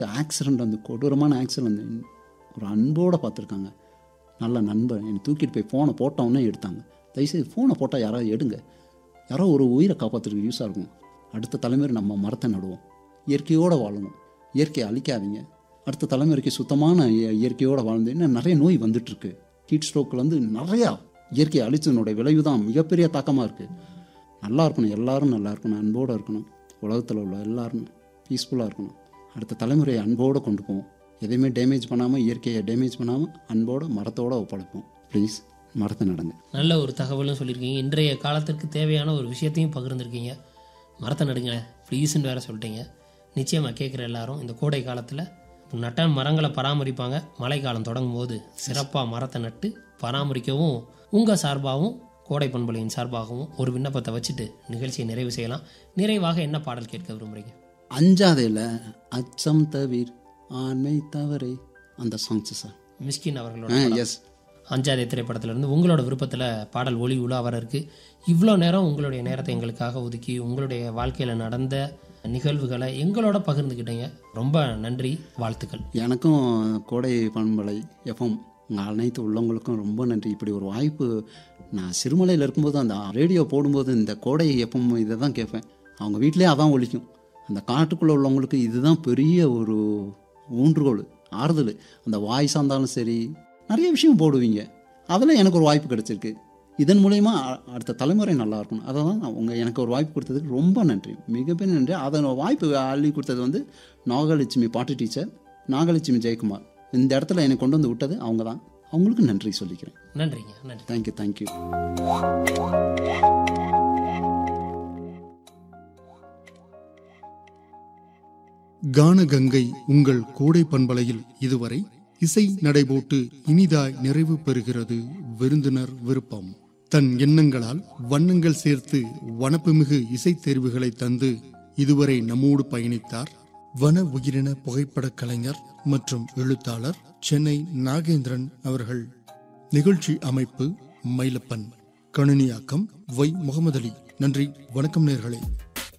Accident அந்த கொடூரமான accident ஒரு அன்போடு பார்த்துருக்காங்க நல்ல நண்பன் என்னை தூக்கிட்டு போய் ஃபோனை போட்டவுடனே எடுத்தாங்க தயவுசெய்து ஃபோனை போட்டால் யாராவது எடுங்க யாரோ ஒரு உயிரை காப்பாற்றுறதுக்கு யூஸாக இருக்கும் அடுத்த தலைமுறை நம்ம மரத்தை நடுவோம் இயற்கையோடு வாழணும் இயற்கையை அழிக்காதீங்க அடுத்த தலைமுறைக்கு சுத்தமான இய- இயற்கையோடு வாழ்ந்து இன்னும் நிறைய நோய் வந்துட்டுருக்கு ஹீட் ஸ்ட்ரோக்கில் வந்து நிறையா இயற்கையை அழிச்சதனுடைய விளைவு தான் மிகப்பெரிய தாக்கமாக இருக்குது நல்லா இருக்கணும் எல்லாரும் நல்லா இருக்கணும் அன்போடு இருக்கணும் உலகத்தில் உள்ள எல்லாரும் பீஸ்ஃபுல்லாக இருக்கணும் அடுத்த தலைமுறையை அன்போடு கொண்டு போவோம் எதையுமே டேமேஜ் பண்ணாமல் இயற்கையை டேமேஜ் பண்ணாமல் அன்போடு மரத்தோடு ஒப்படைப்போம் ப்ளீஸ் மரத்தை நடங்க நல்ல ஒரு தகவலும் சொல்லியிருக்கீங்க இன்றைய காலத்திற்கு தேவையான ஒரு விஷயத்தையும் பகிர்ந்திருக்கீங்க மரத்தை நடுங்க ப்ளீஸ்ன்னு வேற சொல்லிட்டீங்க நிச்சயமாக கேட்குற எல்லாரும் இந்த கோடை காலத்தில் நட்ட மரங்களை பராமரிப்பாங்க மழைக்காலம் தொடங்கும் போது சிறப்பாக மரத்தை நட்டு பராமரிக்கவும் உங்கள் சார்பாகவும் கோடை பண்பலையின் சார்பாகவும் ஒரு விண்ணப்பத்தை வச்சுட்டு நிகழ்ச்சியை நிறைவு செய்யலாம் நிறைவாக என்ன பாடல் கேட்க விரும்புகிறீங்க அஞ்சாதையில் அச்சம் தவிர் ஆண்மை தவறே அந்த சாங்ஸ் சார் மிஸ்கின் அவர்களோட ஆ படம். எஸ் அஞ்சாதே திரைப்படத்திலிருந்து உங்களோட விருப்பத்தில் பாடல் ஒளி உலா வர இருக்கு இவ்வளோ நேரம் உங்களுடைய நேரத்தை எங்களுக்காக ஒதுக்கி உங்களுடைய வாழ்க்கையில் நடந்த நிகழ்வுகளை எங்களோட பகிர்ந்துக்கிட்டீங்க ரொம்ப நன்றி வாழ்த்துக்கள் எனக்கும் கோடை பண்பலை எஃப்எம் உங்கள் அனைத்து உள்ளவங்களுக்கும் ரொம்ப நன்றி இப்படி ஒரு வாய்ப்பு நான் சிறுமலையில் இருக்கும்போது அந்த ரேடியோ போடும்போது இந்த கோடை எஃப்எம் இதை தான் கேட்பேன் அவங்க வீட்டிலே அதான் ஒலிக்கும் அந்த காட்டுக்குள்ளே உள்ளவங்களுக்கு இதுதான் பெரிய ஒரு ஊன்றுகோல் ஆறுதல் அந்த வாய்ஸாக இருந்தாலும் சரி நிறைய விஷயம் போடுவீங்க அதில் எனக்கு ஒரு வாய்ப்பு கிடைச்சிருக்கு இதன் மூலயமா அ- அடுத்த தலைமுறை நல்லா இருக்கணும் அதை தான் நான் உங்கள் எனக்கு ஒரு வாய்ப்பு கொடுத்ததுக்கு ரொம்ப நன்றி மிகப்பெரிய நன்றி அதை வாய்ப்பு அள்ளி கொடுத்தது வந்து நாகலட்சுமி பாட்டு டீச்சர் நாகலட்சுமி ஜெயக்குமார் இந்த இடத்துல என்னை கொண்டு வந்து விட்டது அவங்க தான் அவங்களுக்கு நன்றி சொல்லிக்கிறேன் நன்றிங்க நன்றி தேங்க்யூ தேங்க்யூ கானகங்கை உங்கள் கோடை பண்பலையில் இதுவரை இசை நடைபோட்டு இனிதாய் நிறைவு பெறுகிறது விருந்தினர் விருப்பம் தன் எண்ணங்களால் வண்ணங்கள் சேர்த்து வனப்புமிகு இசைத் தேர்வுகளை தந்து இதுவரை நம்மோடு பயணித்தார் வன உயிரின புகைப்படக் கலைஞர் மற்றும் எழுத்தாளர் சென்னை நாகேந்திரன் அவர்கள் நிகழ்ச்சி அமைப்பு மயிலப்பன் கணினியாக்கம் வை முகமது அலி நன்றி வணக்கம் நேர்களே